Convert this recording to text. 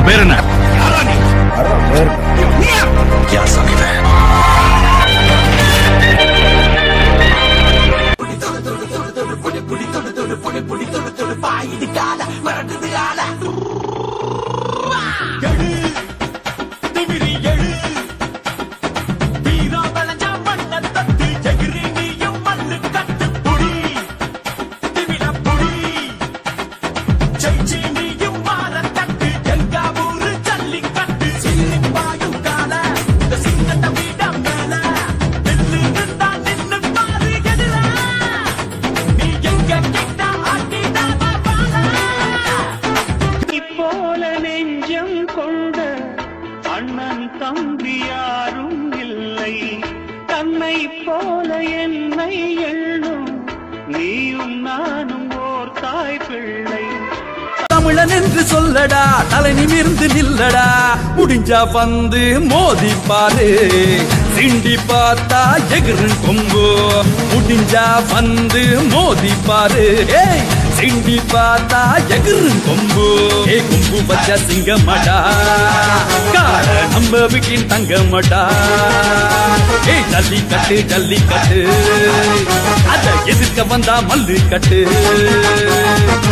உன் பேர் என்ன क्या साकिब है போல நெஞ்சம் கொண்ட அண்ணன் தம்பி யாரும் இல்லை தன்னை போல என்னை எண்ணும் நீயும் நானும் ஓர் தாய் பிள்ளை தமிழன் என்று சொல்லடா தலை நிமிர்ந்து நில்லடா முடிஞ்சா வந்து மோதி பாரு சிண்டி பார்த்தா எகிரு கொம்பு முடிஞ்சா வந்து மோதி பாரு ஏய் சிண்டி பார்த்தா எகிரு கொம்பு ஏ கொம்பு வச்ச சிங்கமடா கார நம்ம வீட்டின் தங்கமடா ஏய் ஜல்லி கட்டு ஜல்லி கட்டு அத எதிர்க்க வந்தா மல்லு கட்டு